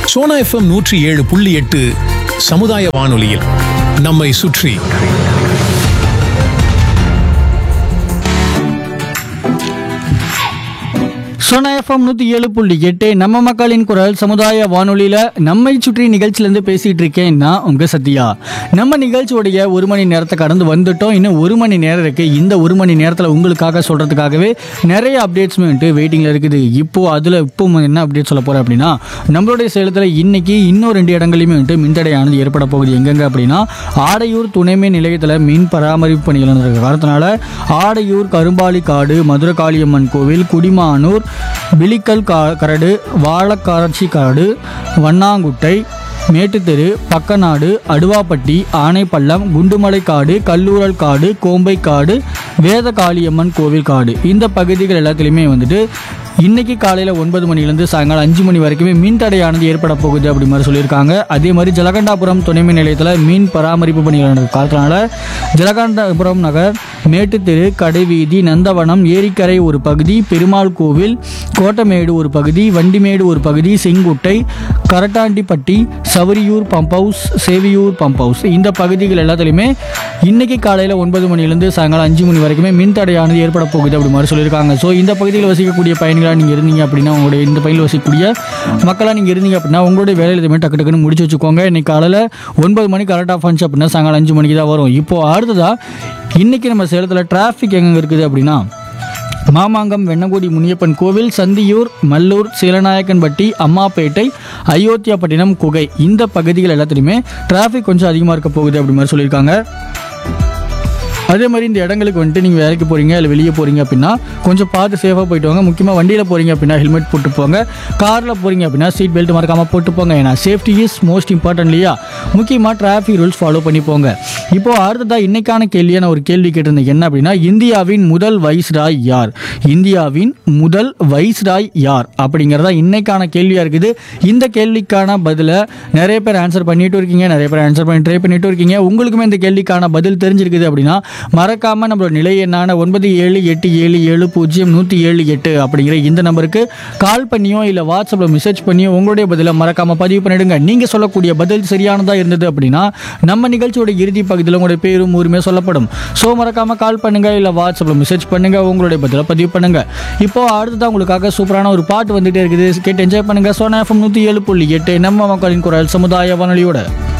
Sona FM நூற்றி ஏழு புள்ளி எட்டு சமுதாய வானொலியில் நம்மை சுற்றி சோனா எஃப்எம் நூற்றி ஏழு புள்ளி எட்டு நம்ம மக்களின் குரல் சமுதாய வானொலியில் நம்மை சுற்றி நிகழ்ச்சியிலேருந்து பேசிகிட்டு இருக்கேன் நான் உங்கள் சத்யா நம்ம நிகழ்ச்சியோடைய ஒரு மணி நேரத்தை கடந்து வந்துட்டோம் இன்னும் ஒரு மணி நேரம் இருக்குது இந்த ஒரு மணி நேரத்தில் உங்களுக்காக சொல்கிறதுக்காகவே நிறைய அப்டேட்ஸுமே வந்துட்டு வெயிட்டிங்கில் இருக்குது இப்போது அதில் இப்போ என்ன அப்டேட் சொல்ல போகிறேன் அப்படின்னா நம்மளுடைய சேலத்தில் இன்னைக்கு இன்னும் ரெண்டு இடங்களையுமே வந்துட்டு மின்தடையானது ஏற்பட போகுது எங்கெங்க அப்படின்னா ஆடையூர் துணைமின் நிலையத்தில் மின் பராமரிப்பு பணிகள் நடந்திருக்க காரணத்தினால ஆடையூர் கரும்பாலி காடு மதுரை காளியம்மன் கோவில் குடிமானூர் விழிக்கல் கா கரடு வாழக்காரச்சி காடு வண்ணாங்குட்டை மேட்டுத்தெரு பக்கநாடு அடுவாப்பட்டி ஆனைப்பள்ளம் குண்டுமலை காடு கல்லூரல் காடு கோம்பை காடு வேதகாளியம்மன் கோவில் காடு இந்த பகுதிகள் எல்லாத்துலேயுமே வந்துட்டு இன்னைக்கு காலையில் ஒன்பது மணிலேருந்து சாயங்காலம் அஞ்சு மணி வரைக்குமே மின் தடையானது ஏற்பட போகுது அப்படி மாதிரி சொல்லியிருக்காங்க அதே மாதிரி ஜலகண்டாபுரம் துணைமின் நிலையத்தில் மீன் பராமரிப்பு பணிகள் நடந்த காலத்தினால ஜலகண்டாபுரம் நகர் மேட்டுத்தெரு கடைவீதி நந்தவனம் ஏரிக்கரை ஒரு பகுதி பெருமாள் கோவில் கோட்டமேடு ஒரு பகுதி வண்டிமேடு ஒரு பகுதி Senguttai Karattandipatti Savariyur pump house Saviyur pump house இந்த பகுதிகள் எல்லாத்துலேயுமே இன்னைக்கு காலையில் ஒன்பது மணிலேருந்து சாயங்காலம் அஞ்சு மணி வரைக்குமே மின் தடையானது ஏற்பட போகுது அப்படி மாதிரி சொல்லியிருக்காங்க ஸோ இந்த பகுதியில் வசிக்கக்கூடிய பயணிகளாக நீங்கள் இருந்தீங்க அப்படின்னா உங்களுடைய இந்த பகுதியில் வசிக்கக்கூடிய மக்களாக நீங்கள் இருந்தீங்க அப்படின்னா உங்களுடைய வேலையில் எதுவுமே டக்கு டக்குன்னு முடிச்சு வச்சுக்கோங்க இன்னைக்கு காலையில் ஒன்பது மணிக்கு கரெக்ட் ஆஃப் ஆச்சு அப்படின்னா சாயங்காலம் அஞ்சு மணிக்கு தான் வரும் இப்போ அடுத்ததாக இன்னைக்கு நம்ம சேலத்தில் டிராஃபிக் எங்கே இருக்குது அப்படின்னா மாமாங்கம் வெண்ணங்குடி முனியப்பன் கோவில் சந்தியூர் மல்லூர் சீலநாயக்கன்பட்டி அம்மாப்பேட்டை அயோத்தியாப்பட்டினம் குகை இந்த பகுதிகள் எல்லாத்துலேயுமே டிராஃபிக் கொஞ்சம் அதிகமாக இருக்க போகுது அப்படி மாதிரி சொல்லியிருக்காங்க அதே மாதிரி இந்த இடங்களுக்கு வந்துட்டு நீங்கள் வேலைக்கு போகிறீங்க இல்லை வெளியே போகிறீங்க அப்படின்னா கொஞ்சம் பார்த்து சேஃபாக போயிட்டு வாங்க முக்கியமாக வண்டியில் போகிறீங்க அப்படின்னா ஹெல்மெட் போட்டு போங்க காரில் போகிறீங்க அப்படின்னா சீட் பெல்ட் மறக்காமல் போட்டு போங்க ஏன்னா சேஃப்டி இஸ் மோஸ்ட் இம்பார்ட்டன்ட் இல்லையா முக்கியமாக டிராஃபிக் ரூல்ஸ் ஃபாலோ பண்ணி போங்க இப்போ அடுத்ததாக இன்னைக்கான கேள்வியை நான் ஒரு கேள்வி கேட்டிருந்தேன் என்ன அப்படின்னா இந்தியாவின் முதல் வைஸ்ராய் யார் இந்தியாவின் முதல் வைஸ்ராய் யார் அப்படிங்கிறதா இன்னைக்கான கேள்வியாக இருக்குது இந்த கேள்விக்கான பதிலை நிறைய பேர் ஆன்சர் பண்ணிட்டு இருக்கீங்க நிறைய பேர் ஆன்சர் பண்ணி ட்ரை பண்ணிட்டு இருக்கீங்க உங்களுக்குமே இந்த கேள்விக்கான பதில் தெரிஞ்சிருக்குது அப்படின்னா மறக்காம நம்மளோட நிலை எண்ணான ஒன்பது ஏழு எட்டு ஏழு ஏழு பூஜ்ஜியம் நூற்றி ஏழு எட்டு அப்படிங்கிற இந்த நம்பருக்கு கால் பண்ணியோ இல்லை வாட்ஸ்அப்பில் மெசேஜ் பண்ணியோ உங்களுடைய பதிலை மறக்காம பதிவு பண்ணிடுங்க நீங்கள் சொல்லக்கூடிய பதில் சரியானதா இருந்தது அப்படின்னா நம்ம நிகழ்ச்சியோட இறுதி பகுதியில் உங்களுடைய பேரும் ஊருமே சொல்லப்படும் ஸோ மறக்காம கால் பண்ணுங்க இல்லை வாட்ஸ்அப்பில் மெசேஜ் பண்ணுங்க உங்களுடைய பதிலை பதிவு பண்ணுங்க இப்போ அடுத்ததான் உங்களுக்காக சூப்பரான ஒரு பாட்டு வந்துட்டே இருக்குது கேட்டு என்ஜாய் பண்ணுங்க சோனா எஃப்எம் நூற்றி ஏழு புள்ளி எட்டு நம்ம மக்களின் குரல் சமுதாய வானொலியோட